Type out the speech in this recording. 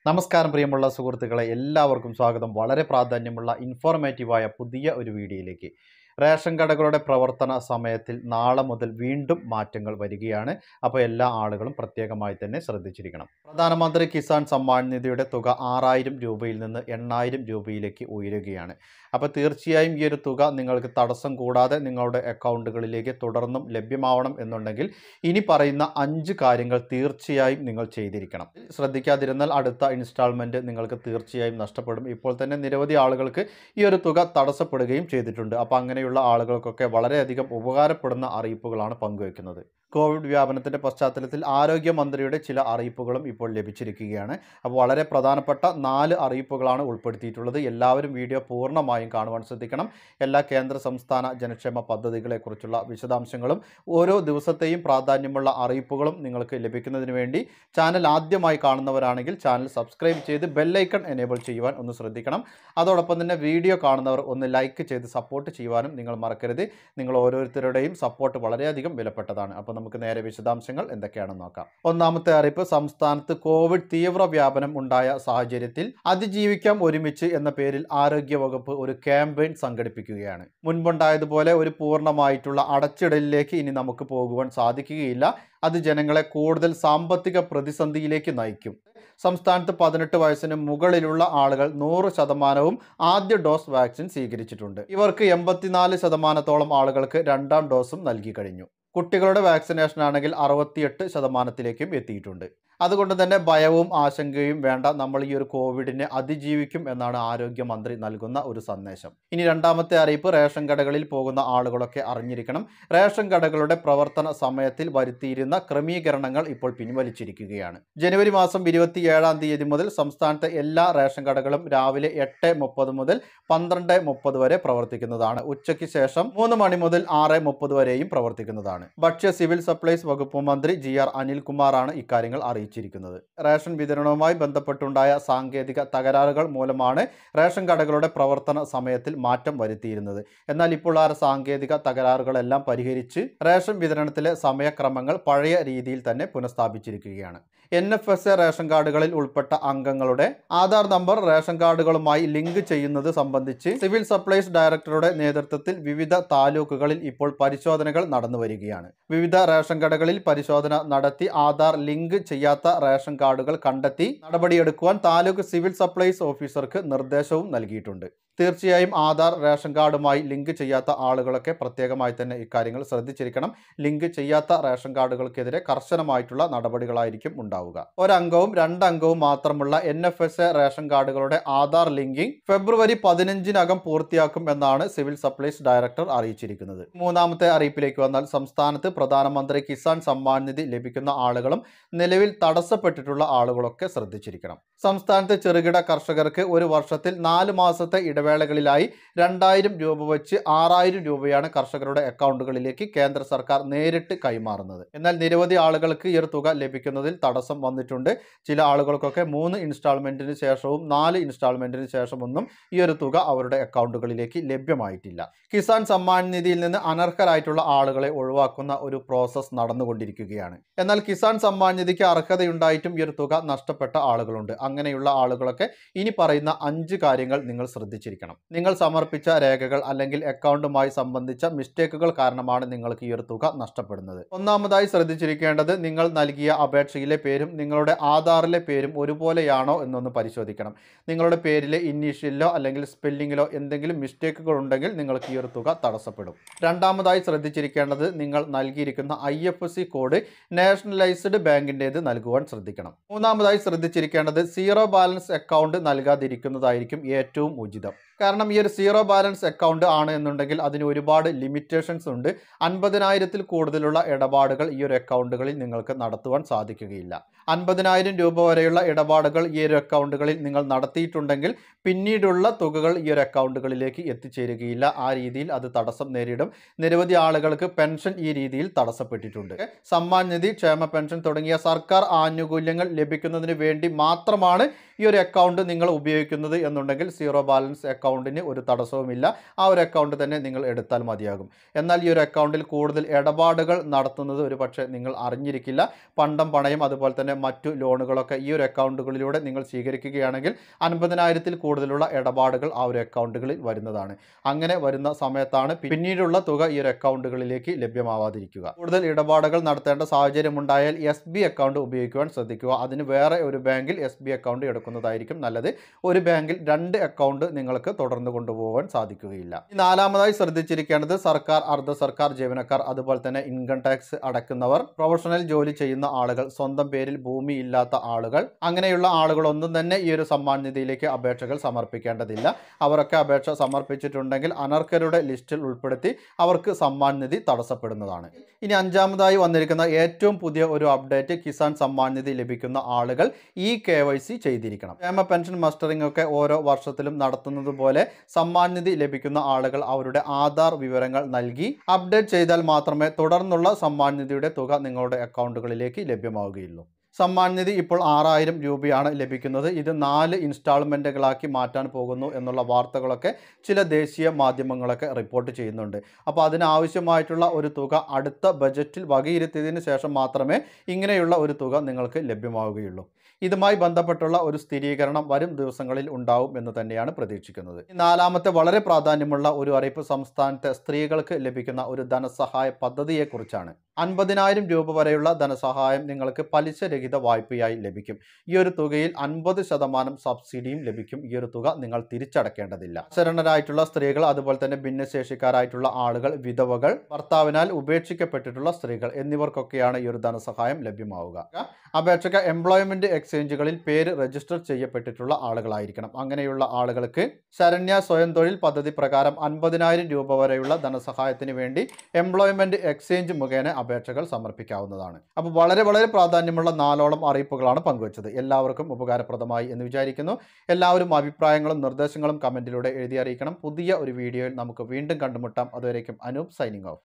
നമസ്കാരം പ്രിയമുള്ള സുഹൃത്തുക്കളെ എല്ലാവർക്കും സ്വാഗതം വളരെ പ്രാധാന്യമുള്ള ഇൻഫോർമേറ്റീവായ പുതിയ ഒരു വീഡിയോയിലേക്ക് റേഷൻ കടകളുടെ പ്രവർത്തന സമയത്തിൽ നാളെ മുതൽ വീണ്ടും മാറ്റങ്ങൾ വരികയാണ് അപ്പോൾ എല്ലാ ആളുകളും പ്രത്യേകമായി തന്നെ ശ്രദ്ധിച്ചിരിക്കണം പ്രധാനമന്ത്രി കിസാൻ സമ്മാൻ നിധിയുടെ തുക ആറായിരം രൂപയിൽ നിന്ന് എണ്ണായിരം രൂപയിലേക്ക് ഉയരുകയാണ് അപ്പോൾ തീർച്ചയായും ഈ ഒരു തുക നിങ്ങൾക്ക് തടസ്സം കൂടാതെ നിങ്ങളുടെ അക്കൗണ്ടുകളിലേക്ക് തുടർന്നും ലഭ്യമാവണം എന്നുണ്ടെങ്കിൽ ഇനി പറയുന്ന അഞ്ച് കാര്യങ്ങൾ തീർച്ചയായും നിങ്ങൾ ചെയ്തിരിക്കണം ശ്രദ്ധിക്കാതിരുന്നാൽ അടുത്ത ഇൻസ്റ്റാൾമെൻറ്റ് നിങ്ങൾക്ക് തീർച്ചയായും നഷ്ടപ്പെടും ഇപ്പോൾ തന്നെ നിരവധി ആളുകൾക്ക് ഈ ഒരു തുക തടസ്സപ്പെടുകയും ചെയ്തിട്ടുണ്ട് അപ്പോൾ അങ്ങനെയുള്ള ആളുകൾക്കൊക്കെ വളരെയധികം ഉപകാരപ്പെടുന്ന അറിയിപ്പുകളാണ് പങ്കുവയ്ക്കുന്നത് കോവിഡ് വ്യാപനത്തിൻ്റെ പശ്ചാത്തലത്തിൽ ആരോഗ്യമന്ത്രിയുടെ ചില അറിയിപ്പുകളും ഇപ്പോൾ ലഭിച്ചിരിക്കുകയാണ് അപ്പോൾ വളരെ പ്രധാനപ്പെട്ട നാല് അറിയിപ്പുകളാണ് ഉൾപ്പെടുത്തിയിട്ടുള്ളത് എല്ലാവരും വീഡിയോ പൂർണ്ണമായും കാണുവാൻ ശ്രദ്ധിക്കണം എല്ലാ കേന്ദ്ര സംസ്ഥാന ജനക്ഷേമ പദ്ധതികളെക്കുറിച്ചുള്ള വിശദാംശങ്ങളും ഓരോ ദിവസത്തെയും പ്രാധാന്യമുള്ള അറിയിപ്പുകളും നിങ്ങൾക്ക് ലഭിക്കുന്നതിന് വേണ്ടി ചാനൽ ആദ്യമായി കാണുന്നവരാണെങ്കിൽ ചാനൽ സബ്സ്ക്രൈബ് ചെയ്ത് ബെല്ലൈക്കൺ എനേബിൾ ചെയ്യുവാൻ ഒന്ന് ശ്രദ്ധിക്കണം അതോടൊപ്പം തന്നെ വീഡിയോ കാണുന്നവർ ഒന്ന് ലൈക്ക് ചെയ്ത് സപ്പോർട്ട് ചെയ്യുവാനും നിങ്ങൾ മറക്കരുത് നിങ്ങൾ ഓരോരുത്തരുടെയും സപ്പോർട്ട് വളരെയധികം വിലപ്പെട്ടതാണ് അപ്പോൾ നമുക്ക് നേരെ വിശദാംശങ്ങൾ എന്തൊക്കെയാണെന്ന് നോക്കാം ഒന്നാമത്തെ അറിയിപ്പ് സംസ്ഥാനത്ത് കോവിഡ് തീവ്ര വ്യാപനം ഉണ്ടായ സാഹചര്യത്തിൽ അതിജീവിക്കാം ഒരുമിച്ച് എന്ന പേരിൽ ആരോഗ്യവകുപ്പ് ഒരു ക്യാമ്പയിൻ സംഘടിപ്പിക്കുകയാണ് മുൻപുണ്ടായതുപോലെ ഒരു പൂർണ്ണമായിട്ടുള്ള അടച്ചിടലിലേക്ക് ഇനി നമുക്ക് പോകുവാൻ സാധിക്കുകയില്ല അത് ജനങ്ങളെ കൂടുതൽ സാമ്പത്തിക പ്രതിസന്ധിയിലേക്ക് നയിക്കും സംസ്ഥാനത്ത് പതിനെട്ട് വയസ്സിന് മുകളിലുള്ള ആളുകൾ നൂറ് ശതമാനവും ആദ്യ ഡോസ് വാക്സിൻ സ്വീകരിച്ചിട്ടുണ്ട് ഇവർക്ക് എൺപത്തിനാല് ശതമാനത്തോളം ആളുകൾക്ക് രണ്ടാം ഡോസും നൽകി കഴിഞ്ഞു കുട്ടികളുടെ വാക്സിനേഷൻ ആണെങ്കിൽ അറുപത്തിയെട്ട് ശതമാനത്തിലേക്കും എത്തിയിട്ടുണ്ട് അതുകൊണ്ട് തന്നെ ഭയവും ആശങ്കയും വേണ്ട നമ്മൾ ഈ ഒരു കോവിഡിനെ അതിജീവിക്കും എന്നാണ് ആരോഗ്യമന്ത്രി നൽകുന്ന ഒരു സന്ദേശം ഇനി രണ്ടാമത്തെ അറിയിപ്പ് റേഷൻ കടകളിൽ പോകുന്ന ആളുകളൊക്കെ അറിഞ്ഞിരിക്കണം റേഷൻ കടകളുടെ പ്രവർത്തന സമയത്തിൽ വരുത്തിയിരുന്ന ക്രമീകരണങ്ങൾ ഇപ്പോൾ പിൻവലിച്ചിരിക്കുകയാണ് ജനുവരി മാസം ഇരുപത്തിയേഴാം തീയതി മുതൽ സംസ്ഥാനത്തെ എല്ലാ റേഷൻ കടകളും രാവിലെ എട്ട് മുപ്പത് മുതൽ പന്ത്രണ്ട് മുപ്പത് വരെ പ്രവർത്തിക്കുന്നതാണ് ഉച്ചയ്ക്ക് ശേഷം മൂന്ന് മണി മുതൽ ആറ് മുപ്പത് വരെയും പ്രവർത്തിക്കുന്നതാണ് ഭക്ഷ്യ സിവിൽ സപ്ലൈസ് വകുപ്പ് മന്ത്രി ജി ആർ അനിൽകുമാറാണ് ഇക്കാര്യങ്ങൾ അറിയിച്ചിരിക്കുന്നത് റേഷൻ വിതരണവുമായി ബന്ധപ്പെട്ടുണ്ടായ സാങ്കേതിക തകരാറുകൾ മൂലമാണ് റേഷൻ കടകളുടെ പ്രവർത്തന സമയത്തിൽ മാറ്റം വരുത്തിയിരുന്നത് എന്നാൽ ഇപ്പോൾ ആ സാങ്കേതിക തകരാറുകളെല്ലാം പരിഹരിച്ച് റേഷൻ വിതരണത്തിലെ സമയക്രമങ്ങൾ പഴയ രീതിയിൽ തന്നെ പുനഃസ്ഥാപിച്ചിരിക്കുകയാണ് N F S A ration കാർഡുകളിൽ ഉൾപ്പെട്ട അംഗങ്ങളുടെ ആധാർ നമ്പർ റേഷൻ കാർഡുകളുമായി ലിങ്ക് ചെയ്യുന്നത് സംബന്ധിച്ച് സിവിൽ സപ്ലൈസ് ഡയറക്ടറുടെ നേതൃത്വത്തിൽ വിവിധ താലൂക്കുകളിൽ ഇപ്പോൾ പരിശോധനകൾ നടന്നു വരികയാണ് വിവിധ റേഷൻ കടകളിൽ പരിശോധന നടത്തി ആധാർ ലിങ്ക് ചെയ്യാത്ത റേഷൻ കാർഡുകൾ കണ്ടെത്തി നടപടിയെടുക്കുവാൻ താലൂക്ക് സിവിൽ സപ്ലൈസ് ഓഫീസർക്ക് നിർദ്ദേശവും നൽകിയിട്ടുണ്ട് തീർച്ചയായും ആധാർ റേഷൻ കാർഡുമായി ലിങ്ക് ചെയ്യാത്ത ആളുകളൊക്കെ പ്രത്യേകമായി തന്നെ ഇക്കാര്യങ്ങൾ ശ്രദ്ധിച്ചിരിക്കണം ലിങ്ക് ചെയ്യാത്ത റേഷൻ കാർഡുകൾക്കെതിരെ കർശനമായിട്ടുള്ള നടപടികളായിരിക്കും ഉണ്ടാവുക ഒരംഗവും രണ്ടംഗവും മാത്രമുള്ള N F S A ration കാർഡുകളുടെ ആധാർ ലിങ്കിങ് ഫെബ്രുവരി പതിനഞ്ചിനകം പൂർത്തിയാക്കും എന്നാണ് സിവിൽ സപ്ലൈസ് ഡയറക്ടർ അറിയിച്ചിരിക്കുന്നത് മൂന്നാമത്തെ അറിയിപ്പിലേക്ക് വന്നാൽ സംസ്ഥാനത്ത് പ്രധാനമന്ത്രി കിസാൻ സമ്മാൻ നിധി ലഭിക്കുന്ന ആളുകളും നിലവിൽ തടസ്സപ്പെട്ടിട്ടുള്ള ആളുകളൊക്കെ ശ്രദ്ധിച്ചിരിക്കണം സംസ്ഥാനത്തെ ചെറുകിട കർഷകർക്ക് ഒരു വർഷത്തിൽ നാല് മാസത്തെ ഇടവേളകളിലായി രണ്ടായിരം രൂപ വെച്ച് ആറായിരം രൂപയാണ് കർഷകരുടെ അക്കൗണ്ടുകളിലേക്ക് കേന്ദ്ര സർക്കാർ നേരിട്ട് കൈമാറുന്നത് എന്നാൽ നിരവധി ആളുകൾക്ക് ഈ ഒരു തുക ലഭിക്കുന്നതിൽ തടസ്സം വന്നിട്ടുണ്ട് ചില ആളുകൾക്കൊക്കെ മൂന്ന് ഇൻസ്റ്റാൾമെന്റിന് ശേഷവും നാല് ഇൻസ്റ്റാൾമെന്റിന് ശേഷമൊന്നും ഈ ഒരു തുക അവരുടെ അക്കൗണ്ടുകളിലേക്ക് ലഭ്യമായിട്ടില്ല കിസാൻ സമ്മാൻ നിധിയിൽ നിന്ന് അനർഹരായിട്ടുള്ള ആളുകളെ ഒഴിവാക്കുന്ന ഒരു പ്രോസസ്സ് നടന്നുകൊണ്ടിരിക്കുകയാണ് എന്നാൽ കിസാൻ സമ്മാൻ നിധിക്ക് അർഹതയുണ്ടായിട്ടും ഈ ഒരു തുക നഷ്ടപ്പെട്ട ആളുകളുണ്ട് അങ്ങനെയുള്ള ആളുകളൊക്കെ ഇനി പറയുന്ന അഞ്ച് കാര്യങ്ങൾ നിങ്ങൾ ശ്രദ്ധിച്ചിരിക്കണം നിങ്ങൾ സമർപ്പിച്ച രേഖകൾ അല്ലെങ്കിൽ അക്കൗണ്ടുമായി സംബന്ധിച്ച മിസ്റ്റേക്കുകൾ കാരണമാണ് നിങ്ങൾക്ക് ഈ ഒരു തുക നഷ്ടപ്പെടുന്നത് ഒന്നാമതായി ശ്രദ്ധിച്ചിരിക്കേണ്ടത് നിങ്ങൾ നൽകിയ അപേക്ഷയിലെ പേരും നിങ്ങളുടെ ആധാറിലെ പേരും ഒരുപോലെയാണോ എന്നൊന്ന് പരിശോധിക്കണം നിങ്ങളുടെ പേരിലെ ഇനീഷ്യലിലോ അല്ലെങ്കിൽ സ്പെല്ലിങ്ങിലോ എന്തെങ്കിലും മിസ്റ്റേക്കുകൾ ഉണ്ടെങ്കിൽ നിങ്ങൾക്ക് ഈ ഒരു തുക തടസ്സപ്പെടും രണ്ടാമതായി ശ്രദ്ധിച്ചിരിക്കേണ്ടത് നിങ്ങൾ നൽകിയിരിക്കുന്ന I F S C code nationalised ബാങ്കിൻ്റേത് നൽകുവാൻ ശ്രദ്ധിക്കണം മൂന്നാമതായി ശ്രദ്ധിച്ചിരിക്കേണ്ടത് സീറോ ബാലൻസ് അക്കൗണ്ട് നൽകാതിരിക്കുന്നതായിരിക്കും ഏറ്റവും ഉചിതം കാരണം ഈ ഒരു സീറോ ബാലൻസ് അക്കൗണ്ട് ആണ് എന്നുണ്ടെങ്കിൽ അതിന് ഒരുപാട് ലിമിറ്റേഷൻസ് ഉണ്ട് അൻപതിനായിരത്തിൽ കൂടുതലുള്ള ഇടപാടുകൾ ഈ ഒരു അക്കൗണ്ടുകളിൽ നിങ്ങൾക്ക് നടത്തുവാൻ സാധിക്കുകയില്ല അൻപതിനായിരം രൂപ വരെയുള്ള ഇടപാടുകൾ ഈ ഒരു അക്കൗണ്ടുകളിൽ നിങ്ങൾ നടത്തിയിട്ടുണ്ടെങ്കിൽ പിന്നീടുള്ള തുകകൾ ഈ ഒരു അക്കൗണ്ടുകളിലേക്ക് എത്തിച്ചേരുകയില്ല ആ രീതിയിൽ അത് തടസ്സം നേരിടും നിരവധി ആളുകൾക്ക് പെൻഷൻ ഈ രീതിയിൽ തടസ്സപ്പെട്ടിട്ടുണ്ട് സമ്മാൻ നിധി ക്ഷേമ പെൻഷൻ തുടങ്ങിയ സർക്കാർ ആനുകൂല്യങ്ങൾ ലഭിക്കുന്നതിന് വേണ്ടി മാത്രമാണ് ഈ ഒരു അക്കൗണ്ട് നിങ്ങൾ ഉപയോഗിക്കുന്നത് എന്നുണ്ടെങ്കിൽ സീറോ ബാലൻസ് അക്കൗണ്ട് അക്കൗണ്ടിന് ഒരു തടസ്സവുമില്ല ആ ഒരു അക്കൗണ്ട് തന്നെ നിങ്ങൾ എടുത്താൽ മതിയാകും എന്നാൽ ഈ ഒരു അക്കൗണ്ടിൽ കൂടുതൽ ഇടപാടുകൾ നടത്തുന്നത് ഒരു പക്ഷേ നിങ്ങൾ അറിഞ്ഞിരിക്കില്ല പണ്ടം പണയം അതുപോലെ തന്നെ മറ്റു ലോണുകളൊക്കെ ഈ ഒരു അക്കൗണ്ടുകളിലൂടെ നിങ്ങൾ സ്വീകരിക്കുകയാണെങ്കിൽ അൻപതിനായിരത്തിൽ കൂടുതലുള്ള ഇടപാടുകൾ ആ ഒരു അക്കൗണ്ടുകളിൽ വരുന്നതാണ് അങ്ങനെ വരുന്ന സമയത്താണ് പിന്നീടുള്ള തുക ഈ ഒരു അക്കൗണ്ടുകളിലേക്ക് ലഭ്യമാവാതിരിക്കുക കൂടുതൽ ഇടപാടുകൾ നടത്തേണ്ട സാഹചര്യം ഉണ്ടായാൽ എസ് ബി അക്കൗണ്ട് ഉപയോഗിക്കുവാൻ ശ്രദ്ധിക്കുക അതിന് വേറെ ഒരു ബാങ്കിൽ എസ് ബി അക്കൗണ്ട് എടുക്കുന്നതായിരിക്കും നല്ലത് ഒരു ബാങ്കിൽ രണ്ട് അക്കൗണ്ട് നിങ്ങൾക്ക് തുടർന്ന് കൊണ്ടുപോകാൻ സാധിക്കുകയില്ല ഈ നാലാമതായി ശ്രദ്ധിച്ചിരിക്കേണ്ടത് സർക്കാർ അർദ്ധ സർക്കാർ ജീവനക്കാർ അതുപോലെ തന്നെ ഇൻകം ടാക്സ് അടയ്ക്കുന്നവർ പ്രൊഫഷണൽ ജോലി ചെയ്യുന്ന ആളുകൾ സ്വന്തം പേരിൽ ഭൂമി ഇല്ലാത്ത ആളുകൾ അങ്ങനെയുള്ള ആളുകളൊന്നും തന്നെ ഈ ഒരു സമ്മാൻ നിധിയിലേക്ക് അപേക്ഷകൾ സമർപ്പിക്കേണ്ടതില്ല അവരൊക്കെ അപേക്ഷ സമർപ്പിച്ചിട്ടുണ്ടെങ്കിൽ അനർഹരുടെ ലിസ്റ്റിൽ ഉൾപ്പെടുത്തി അവർക്ക് സമ്മാൻ നിധി തടസ്സപ്പെടുന്നതാണ് ഇനി അഞ്ചാമതായി വന്നിരിക്കുന്ന ഏറ്റവും പുതിയ ഒരു അപ്ഡേറ്റ് കിസാൻ സമ്മാൻ നിധി ലഭിക്കുന്ന ആളുകൾ ഈ കെ വൈ സി ചെയ്തിരിക്കണം ക്ഷേമ പെൻഷൻ മസ്റ്ററിംഗ് ഒക്കെ ഓരോ വർഷത്തിലും നടത്തുന്നത് പോലെ സമ്മാൻ നിധി ലഭിക്കുന്ന ആളുകൾ അവരുടെ ആധാർ വിവരങ്ങൾ നൽകി അപ്ഡേറ്റ് ചെയ്താൽ മാത്രമേ തുടർന്നുള്ള സമ്മാൻ നിധിയുടെ തുക നിങ്ങളുടെ അക്കൗണ്ടുകളിലേക്ക് ലഭ്യമാവുകയുള്ളൂ സമ്മാൻ നിധി ഇപ്പോൾ ആറായിരം രൂപയാണ് ലഭിക്കുന്നത് ഇത് നാല് ഇൻസ്റ്റാൾമെൻറ്റുകളാക്കി മാറ്റാൻ പോകുന്നു എന്നുള്ള വാർത്തകളൊക്കെ ചില ദേശീയ മാധ്യമങ്ങളൊക്കെ റിപ്പോർട്ട് ചെയ്യുന്നുണ്ട് അപ്പോൾ അതിനാവശ്യമായിട്ടുള്ള ഒരു തുക അടുത്ത ബജറ്റിൽ വകയിരുത്തിയതിന് ശേഷം മാത്രമേ ഇങ്ങനെയുള്ള ഒരു തുക നിങ്ങൾക്ക് ലഭ്യമാവുകയുള്ളൂ ഇതുമായി ബന്ധപ്പെട്ടുള്ള ഒരു സ്ഥിരീകരണം വരും ദിവസങ്ങളിൽ ഉണ്ടാവും എന്ന് തന്നെയാണ് പ്രതീക്ഷിക്കുന്നത് ഈ നാലാമത്തെ വളരെ പ്രാധാന്യമുള്ള ഒരു അറിയിപ്പ് സംസ്ഥാനത്തെ സ്ത്രീകൾക്ക് ലഭിക്കുന്ന ഒരു ധനസഹായ പദ്ധതിയെക്കുറിച്ചാണ് അൻപതിനായിരം രൂപ വരെയുള്ള ധനസഹായം നിങ്ങൾക്ക് പലിശരഹിത വായ്പയായി ലഭിക്കും ഈ ഒരു തുകയിൽ അൻപത് ശതമാനം സബ്സിഡിയും ലഭിക്കും ഈ ഒരു തുക നിങ്ങൾ തിരിച്ചടക്കേണ്ടതില്ല ശരണരായിട്ടുള്ള സ്ത്രീകൾ അതുപോലെ തന്നെ ഭിന്നശേഷിക്കാരായിട്ടുള്ള ആളുകൾ വിധവകൾ ഭർത്താവിനാൽ ഉപേക്ഷിക്കപ്പെട്ടിട്ടുള്ള സ്ത്രീകൾ എന്നിവർക്കൊക്കെയാണ് ഈ ഒരു ധനസഹായം ലഭ്യമാവുക അപേക്ഷക എംപ്ലോയ്മെന്റ് എക്സ്ചേഞ്ചുകളിൽ പേര് രജിസ്റ്റർ ചെയ്യപ്പെട്ടിട്ടുള്ള ആളുകളായിരിക്കണം അങ്ങനെയുള്ള ആളുകൾക്ക് ശരണ്യ സ്വയം തൊഴിൽ പദ്ധതി പ്രകാരം അൻപതിനായിരം രൂപ വരെയുള്ള ധനസഹായത്തിന് വേണ്ടി എംപ്ലോയ്മെന്റ് എക്സ്ചേഞ്ച് മുഖേന അപേക്ഷകൾ സമർപ്പിക്കാവുന്നതാണ് അപ്പോൾ വളരെ വളരെ പ്രാധാന്യമുള്ള നാലോളം അറിയിപ്പുകളാണ് പങ്കുവച്ചത് എല്ലാവർക്കും ഉപകാരപ്രദമായി എന്ന് വിചാരിക്കുന്നു എല്ലാവരും അഭിപ്രായങ്ങളും നിർദ്ദേശങ്ങളും കമൻറ്റിലൂടെ എഴുതി അറിയിക്കണം പുതിയ ഒരു വീഡിയോയിൽ നമുക്ക് വീണ്ടും കണ്ടുമുട്ടാം അതുവരേക്കും അനൂപ് സൈനിങ് ഓഫ്